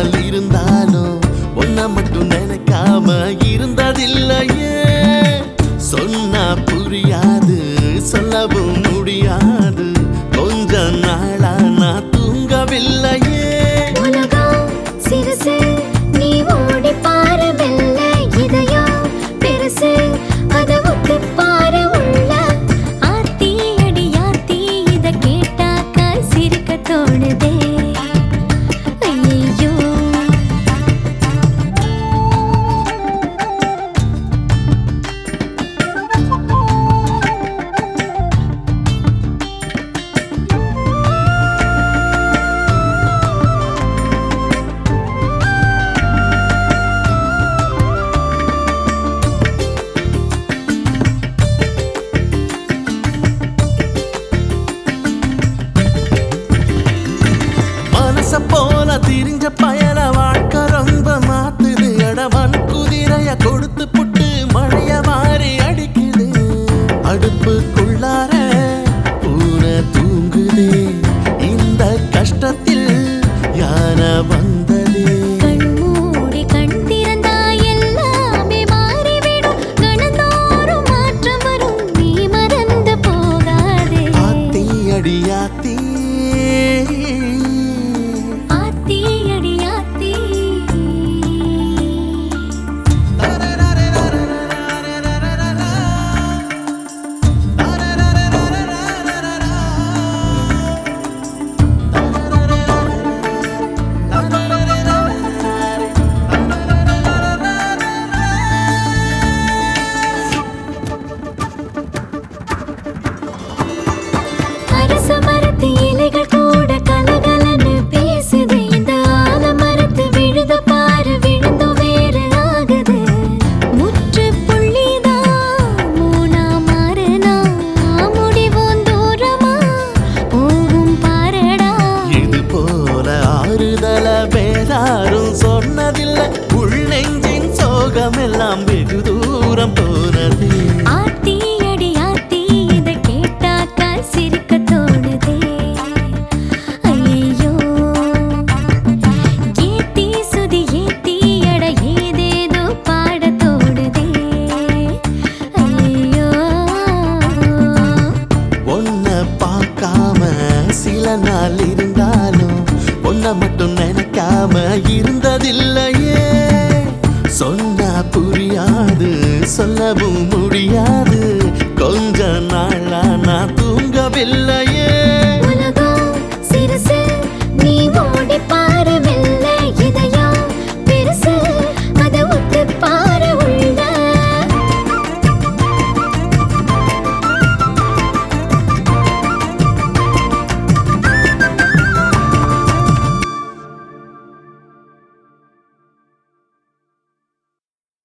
நாள் இருந்தாலும் ஒன்ன மட்டும் நினைக்காம இருந்ததில்லையே சொன்னா புரியாது சொல்லவும் முடியாது கொஞ்ச நாளா நான் தூங்கவில்லையே உலகம் சிறுசு நீ ஓடி பாரு மெல்ல இதயம் பெருசு அத ஒத்து பாரு உள்ள ஆத்தி அடி ஆத்தி இத கேட்டாக்கா சிரிக்க தோணுதே ஐயோ மனச போல திரிஞ்ச பயல வாழ்க்கை ரொம்ப மாத்துது அடவன் குதிரைய கொடுத்து புட்டு மழைய மாறி அடிக்குது அடுப்புக்குள்ளார பூனை தூங்குதே இந்த கஷ்டத்தில் யானை வந்ததே கண் மூடி கண் திறந்தா எல்லாமே மாறிவிடும் கணந்தோறும் மாற்றம் வரும் நீ மறந்து போகாதே ஆத்தி அடியாத்தி ஆத்தி அடி ஆத்தி அரச மரத்து இலைகள் கூட கலகலன்னு பேசுது இந்த ஆலமரத்து விழுத பாரு விழுந்தும் வேறு ஆகுது முற்று புள்ளிதான் மூணா மாறுனா முடிவும் தூரமா போகும் பாரடா இது போல ஆறுதல வேறாரும் சொன்னதில்லை உள் நெஞ்சின் சோகமெல்லாம் வெகு தூரம் போனது ஆத்தி அடி ஆத்தி இத கேட்டாக்கா சிரிக்க தோணுதே ஐயோ ஏத்தி சுதி ஏத்தி அட ஏதேதோ பாட தோணுதே ஐயோ ஒன்ன பார்க்காம சில நாள் இருந்தாலும் ஒன்ன மட்டும் நினைக்காம இருந்ததில்லையே சொன்னா புரியாது சொல்லவும் முடியாது கொஞ்ச நாளா நான் தூங்கவில்லையே